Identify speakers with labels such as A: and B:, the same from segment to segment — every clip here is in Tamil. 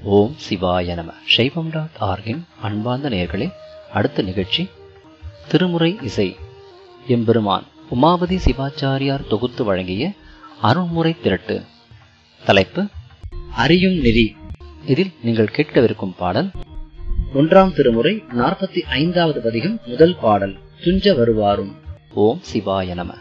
A: ஓம் சிவாய நம சைவம் டாட் ஆர்கின் அன்பார்ந்த நேயர்களே அடுத்த நிகழ்ச்சி திருமுறை இசை எம்பெருமான் உமாபதி சிவாச்சாரியார் தொகுத்து வழங்கிய அருள்முறை திரட்டு தலைப்பு அறியும் நெறி இதில் நீங்கள் கேட்கவிருக்கும் பாடல் ஒன்றாம் திருமுறை நாற்பத்தி ஐந்தாவது பதிகம் முதல் பாடல் துஞ்ச வருவாரும் ஓம் சிவாய நம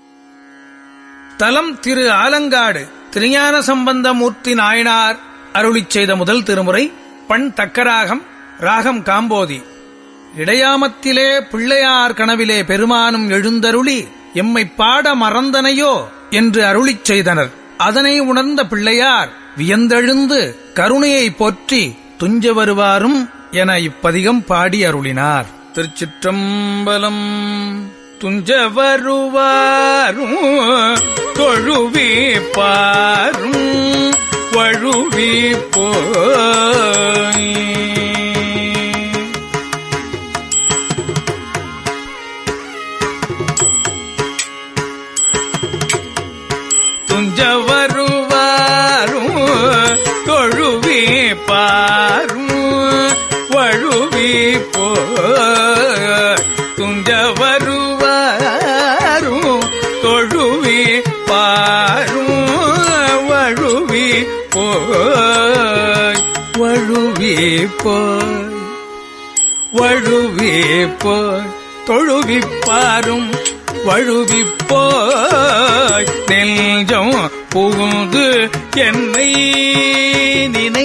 B: தலம் திரு ஆலங்காடு திருஞான சம்பந்தமூர்த்தி நாயனார் அருளிச் செய்த முதல் திருமுறை பண் தக்கராகம் ராகம் காம்போதி இடையாமத்திலே பிள்ளையார் கனவிலே பெருமானும் எழுந்தருளி எம்மை பாட மறந்தனையோ என்று அருளிச் செய்தனர் அதனை உணர்ந்த பிள்ளையார் வியந்தெழுந்து கருணையை போற்றி துஞ்ச வருவாரும் என இப்பதிகம் பாடி அருளினார் திருச்சிற்றம்பலம் துஞ்ச வருவாரும் தொழுவி பாரும் வழுவி போய் துஞ்ச வருவாரும் தொழுவி பாரும் வழுவி போய் துஞ்ச வருவாரும் தொழுவி பாரும் வழுவி போய் வழுவி போய் வழுவி போய் தொழுவிப்பாரும் வழுவிப்போய் நெஞ்சம் புகுந்து என்னை நினை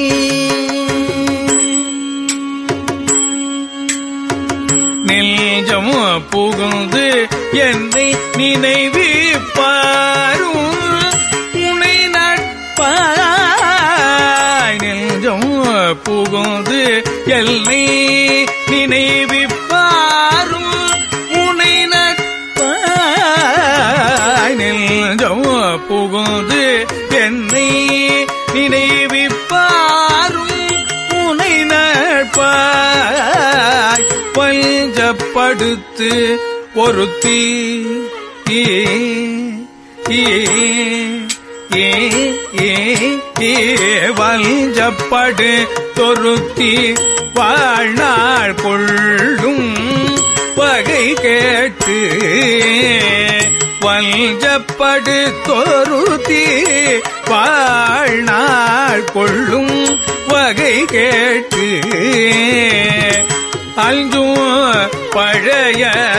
B: நெஞ்சம் புகுந்து என்னை நினைவிப்பாரும் உனை நட்பாய் நெஞ்சம் புகுந்து எல்லை நினைவிப்பாரும் உனை நட்பாய் நெஞ்சம் புகுந்து என்னை நினைவிப்பாரும் உனை நட்பாய் பஞ்சப்படுத்து ஒருத்தி ஏ ஏ ஏ ஏ ஏ வஞ்சப்படு தொருத்தி வாழ்நாள் கொள்ளும் வகை கேட்டு வஞ்சப்படு தொருத்தி வாழ்நாள் கொள்ளும் வகை கேட்டு அஞ்சும் பழைய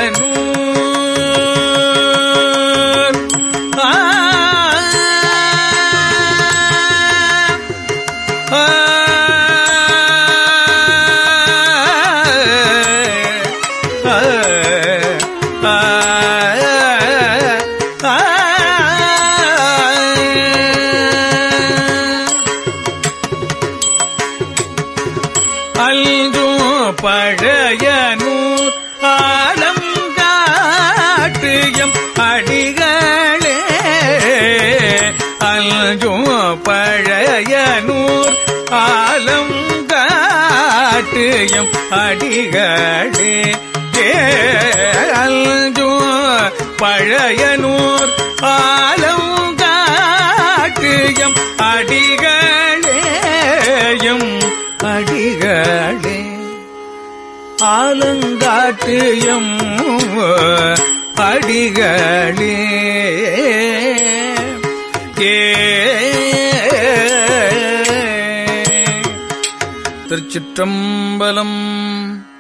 B: நூல் ஆ ஆ அல்கும் பழைய நூல் ஆலம் காட்டியம் அடிகளே அல்கும் பழைய நூல் ஆலம் காட்டியம் அடிகளே ஏ அல்கும் பழைய நூல் ஆலம் காட்டியம் அடிகளேயும் அடிகளே ஆலங்காட்டியம் அடிகளே ஏ திருச்சிற்றம்பலம்